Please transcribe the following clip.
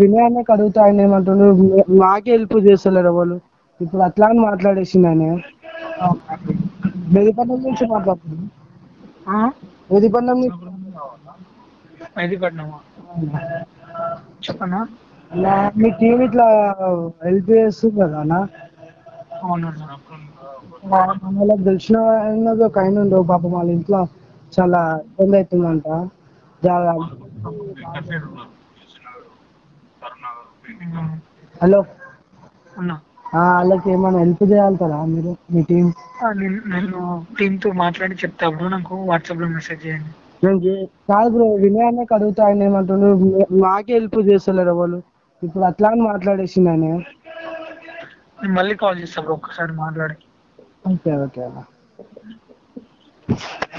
వినయాన్ని అడుగుతా ఆయన ఏమంటుండు "మీ- మాకే హెల్ప్ చేస్తలేరు ఎవరు ఇప్పుడు అట్లా అని మాట్లాడేసిండు ఆయన మెదిపట్నం నుంచి మాట్లాడుతున్నాను మెదిపట్నం నుంచి మెహదీపట్నమా చెప్పనా అన్నా, మీ టీం ఇట్లా హెల్ప్ చేస్తుంది కదా అన్న అవునన్నా మా- మనకు తెలిసిన ఆయనది ఒక ఆయన ఉండు పాపం వాళ్ళ ఇంట్లో చాలా ఇబ్బంది అవుతుందంట జా- ఉమ్. హలో అన్నా ఆ, వాళ్ళకి ఏమైనా హెల్ప్ చేయాలి కదా మీరు మీ టీం ఆ, నేను నేను టీంతో మాట్లాడి చెప్తా బ్రో నాకు వాట్సాప్లో మెసేజ్ చేయండి నేను చే- కాదు బ్రో వినయాన్ని అడుగుతా ఆయన ఏమంటుండు "మీ- మాకే హెల్ప్ చేస్తలేరు ఎవరు ఇప్పుడు అట్లా అని మాట్లాడేసిండు ఆయన నేను మళ్ళీ కాల్ చేస్తా బ్రో ఒక్కసారి మాట్లాడి ఓకే ఓకే అన్న